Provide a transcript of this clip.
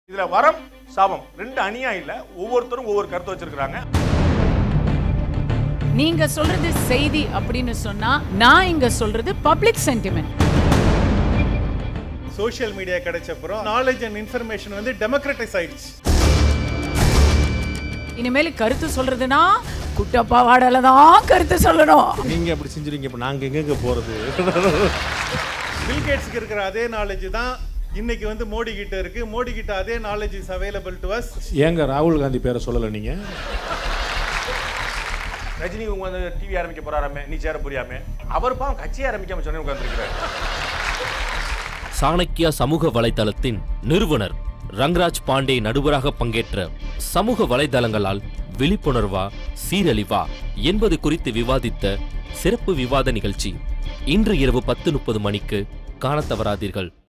இதுல வரம் சாபம் ரெண்டு அணியா இல்ல ஒவ்வொருத்தரும் ஒவ்வொரு கருத்து வச்சிருக்காங்க நீங்க சொல்றது செய்தி அப்படின்னு சொன்னா நான் இங்க சொல்றது பப்ளிக் சென்டிமெண்ட் சோஷியல் மீடியா கிடைச்சப்புறம் நாலேஜ் அண்ட் இன்ஃபர்மேஷன் வந்து டெமோக்ரட்டைஸ் ஆயிடுச்சு இனிமேல் கருத்து சொல்றதுன்னா குட்டப்பாவாடல தான் கருத்து சொல்லணும் நீங்க அப்படி செஞ்சுருங்க இப்ப நாங்க எங்கெங்க போறது பில் கேட்ஸ்க்கு இருக்கிற அதே நாலேஜ் தான் இன்னைக்கு வந்து மோடி கிட்ட இருக்கு மோடி கிட்ட அதே knowledge is available to us ஏங்க ராகுல் காந்தி பேரை சொல்லல நீங்க ரஜினி உங்க வந்து டிவி ஆரம்பிக்க போறாராமே நீ சேர புரியாம அவர் பாவம் கட்சி ஆரம்பிக்காம சொன்ன உட்காந்துருக்கிறாரு சாணக்கியா சமூக வலைதளத்தின் நிறுவனர் ரங்கராஜ் பாண்டே நடுவராக பங்கேற்ற சமூக வலைதளங்களால் விழிப்புணர்வா சீரழிவா என்பது குறித்து விவாதித்த சிறப்பு விவாத நிகழ்ச்சி இன்று இரவு பத்து முப்பது மணிக்கு காணத் தவறாதீர்கள்